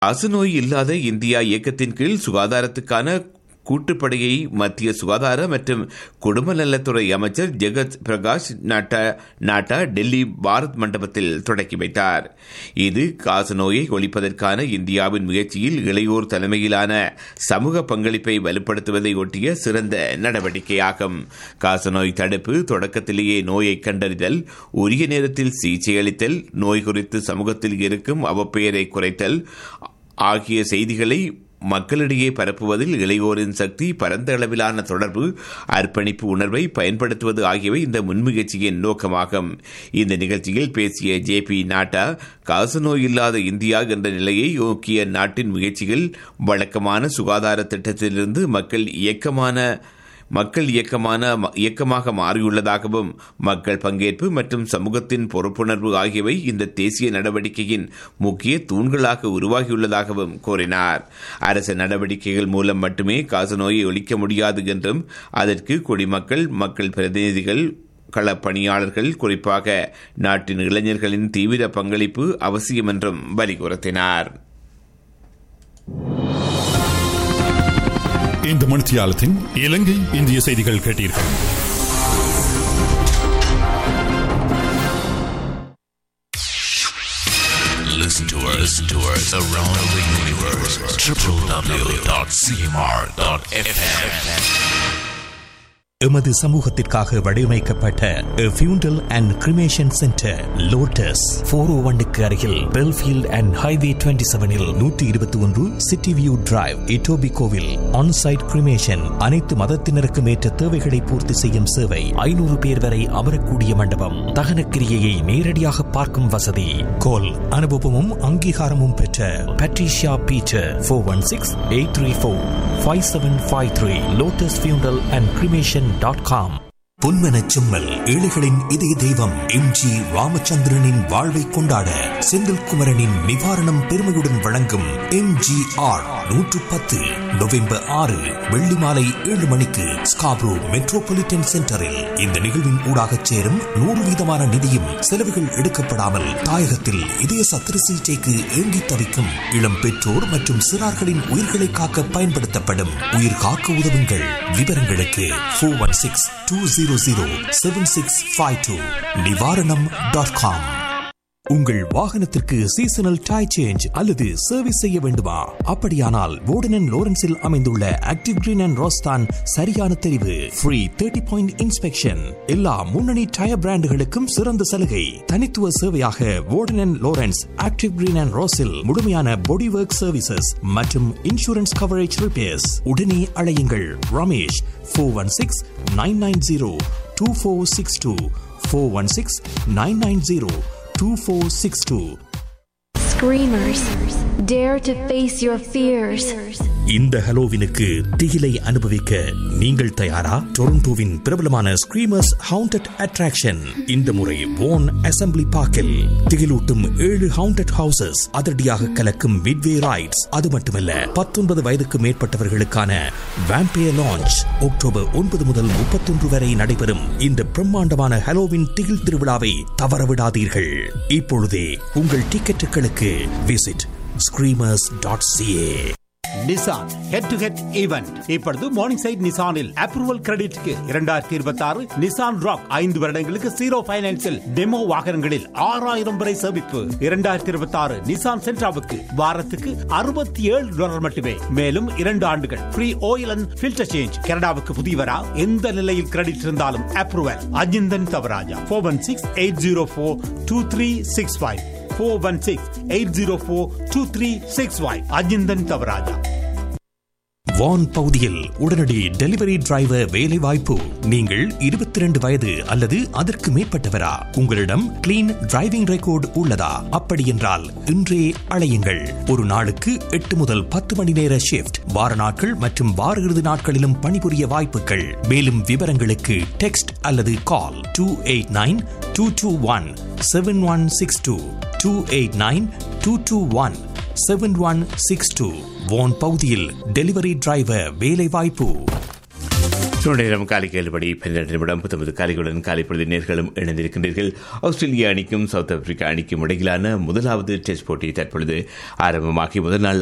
காசநோய் இல்லாத இந்தியா இயக்கத்தின் கீழ் சுகாதாரத்துக்கான கூட்டுப்படையை மத்திய சுகாதார மற்றும் குடும்ப நலத்துறை அமைச்சர் ஜெகத் பிரகாஷ் நாட்டா நாட்டா டெல்லி பாரத் மண்டபத்தில் தொடக்கி வைத்தார் இது காசநோயை ஒழிப்பதற்கான இந்தியாவின் முயற்சியில் இளையோர் தலைமையிலான சமூக பங்களிப்பை வலுப்படுத்துவதை ஒட்டிய சிறந்த நடவடிக்கையாகும் காசநோய் தடுப்பு தொடக்கத்திலேயே நோயை கண்டறிதல் உரிய நேரத்தில் சிகிச்சை அளித்தல் நோய் குறித்து சமூகத்தில் இருக்கும் அவப்பெயரை குறைத்தல் ஆகிய செய்திகளை மக்களிடையே பரப்புவதில் இளையோரின் சக்தி பரந்த அளவிலான தொடர்பு அர்ப்பணிப்பு உணர்வை பயன்படுத்துவது ஆகியவை இந்த முன்முயற்சியின் நோக்கமாகும் இந்த நிகழ்ச்சியில் பேசிய ஜே பி நாட்டா காசநோய் இல்லாத இந்தியா என்ற நிலையை நோக்கிய நாட்டின் முயற்சிகள் வழக்கமான சுகாதார திட்டத்திலிருந்து மக்கள் இயக்கமான மக்கள் இயக்கமான இயக்கமாக மாறியுள்ளதாகவும் மக்கள் பங்கேற்பு மற்றும் சமூகத்தின் பொறுப்புணர்வு ஆகியவை இந்த தேசிய நடவடிக்கையின் முக்கிய தூண்களாக உருவாகியுள்ளதாகவும் கூறினார் அரசு நடவடிக்கைகள் மூலம் மட்டுமே காசநோயை ஒழிக்க முடியாது என்றும் அதற்கு குடிமக்கள் மக்கள் பிரதிநிதிகள் களப்பணியாளர்கள் குறிப்பாக நாட்டின் இளைஞர்களின் தீவிர பங்களிப்பு அவசியம் என்றும் வலியுறுத்தினார் இந்த மணித்தியாலத்தின் இலங்கை இந்திய செய்திகள் கேட்டீர்கள் Listen to us, listen to us around the universe. www.cmr.fm. எமது சமூகத்திற்காக வடிவமைக்கப்பட்ட funeral and cremation centre Lotus four O ஒன்னுக்கு அருகில் பெல்ஃபீல்ட் அண்ட் ஹைவே டுவெண்ட்டி செவனில் நூற்றி இருபத்தி ஒன்று சிட்டி வியூ டிரைவ் இட்டோபி கோவில் ஆன்சைட் கிரிமேஷன் அனைத்து மதத்தினருக்கும் ஏற்ற தேவைகளை பூர்த்தி செய்யும் சேவை ஐநூறு பேர் வரை அமரக்கூடிய மண்டபம் தகன கிரியையை நேரடியாக பார்க்கும் வசதி கோல் அனுபவமும் அங்கீகாரமும் பெற்ற Patricia Peter four one six eight three four five seven five three Lotus funeral and cremation dot com பொன்மனச் செம்மல் ஏழைகளின் இதய தெய்வம் எம் ஜி ராமச்சந்திரனின் வாழ்வை கொண்டாட செந்தில்குமரனின் நிவாரணம் பெருமையுடன் வழங்கும் எம் ஜி ஆர் நூற்று பத்து நவம்பர் ஆறு வெள்ளி மாலை ஏழு மணிக்கு ஸ்காப்ரோ மெட்ரோபாலிட்டன் சென்டரில் இந்த நிகழ்வின் ஊடாக சேரும் நூறு வீதமான நிதியும் செலவுகள் எடுக்கப்படாமல் தாயகத்தில் இதய சத்திர சிகிச்சைக்கு ஏங்கி தவிக்கும் இளம் பெற்றோர் மற்றும் சிறார்களின் உயிர்களை காக்க பயன்படுத்தப்படும் உயிர் காக்க உதவுங்கள் விவரங்களுக்கு four one six two zero zero seven six five two நிவாரணம் டாட் காம் உங்கள் வாகனத்திற்கு சீசனல் டை சேஞ்ச் அல்லது சர்வீஸ் செய்ய வேண்டுமா அப்படியானால் வோர்டன் லோரன்ஸில் அமைந்துள்ள ஆக்டிவ் கிரீன் அண்ட் ரோஸ்தான் சரியான தெரிவு ஃப்ரீ தேர்ட்டி பாயிண்ட் இன்ஸ்பெக்ஷன் எல்லா முன்னணி டயர் பிராண்டுகளுக்கும் சிறந்த சலுகை தனித்துவ சேவையாக Warden Lawrence active green and ரோஸில் முழுமையான பாடி ஒர்க் சர்வீசஸ் மற்றும் இன்சூரன்ஸ் கவரேஜ் ரிப்பேர்ஸ் உடனே அழையுங்கள் Ramesh four one six nine nine zero two four six two four one six nine nine zero 2462. Screamers, dare to face your fears. இந்த ஹலோவினுக்கு திகிலை அனுபவிக்க நீங்கள் தயாரா டொரண்டோவின் பிரபலமான ஸ்கிரீமர்ஸ் ஹவுண்டட் அட்ராக்ஷன் இந்த முறை போன் அசெம்பிளி பார்க்கில் திகிலூட்டும் ஏழு ஹவுண்டட் ஹவுசஸ் அதிரடியாக கலக்கும் மிட்வே ரைட்ஸ் அது மட்டுமல்ல பத்தொன்பது வயதுக்கு மேற்பட்டவர்களுக்கான வேம்பையர் லான்ச் அக்டோபர் ஒன்பது முதல் முப்பத்தொன்று வரை நடைபெறும் இந்த பிரம்மாண்டமான ஹலோவின் திகில் திருவிழாவை தவறவிடாதீர்கள் இப்பொழுதே உங்கள் டிக்கெட்டுகளுக்கு visit Screamers dot CA Nissan head to head event இப்பொழுது மார்னிங் சைட் நிசானில் அப்ரூவல் கிரெடிட்க்கு இரண்டாயிரத்தி இருபத்தி ஆறு நிசான் ராக் ஐந்து வருடங்களுக்கு ஜீரோ பைனான்சில் டெமோ வாகனங்களில் ஆறாயிரம் வரை சேமிப்பு இரண்டாயிரத்தி இருபத்தி ஆறு நிசான் சென்ட்ராவுக்கு வாரத்துக்கு அறுபத்தி ஏழு டாலர் மட்டுமே மேலும் இரண்டு ஆண்டுகள் free oil and filter change கனடாவுக்கு புதியவரா எந்த நிலையில் கிரெடிட் இருந்தாலும் approval Ajinthan Thavarajah four one six eight zero four two three six five four one six eight zero four two three six five Ajinthan Thavarajah Vaughan பகுதியில் உடனடி டெலிவரி டிரைவர் வேலை வாய்ப்பு நீங்கள் இருபத்தி ரெண்டு வயது அல்லது அதற்கு மேற்பட்டவரா உங்களிடம் கிளீன் டிரைவிங் ரெக்கார்டு உள்ளதா அப்படி என்றால் இன்றே அழையுங்கள் ஒரு நாளுக்கு எட்டு முதல் பத்து மணி நேர ஷிப்ட் வார நாட்கள் மற்றும் வார இறுதி நாட்களிலும் பணிபுரிய வாய்ப்புகள் மேலும் விவரங்களுக்கு டெக்ஸ்ட் அல்லது call two eight nine two two one seven one six two two eight nine two two one seven one six two Vaughan பகுதியில் டெலிவரி டிரைவர் வேலை வாய்ப்பு நேரம் காலை கேள்விப்படி பன்னிரண்டு நிமிடம் பத்தொன்பது காலைகளுடன் காலை பொழுது நேர்களும் இணைந்திருக்கின்றீர்கள் ஆஸ்திரேலிய அணிக்கும் சவுத் ஆப்பிரிக்கா அணிக்கும் இடையிலான முதலாவது டெஸ்ட் போட்டி தற்பொழுது ஆரம்பமாகி முதல் நாள்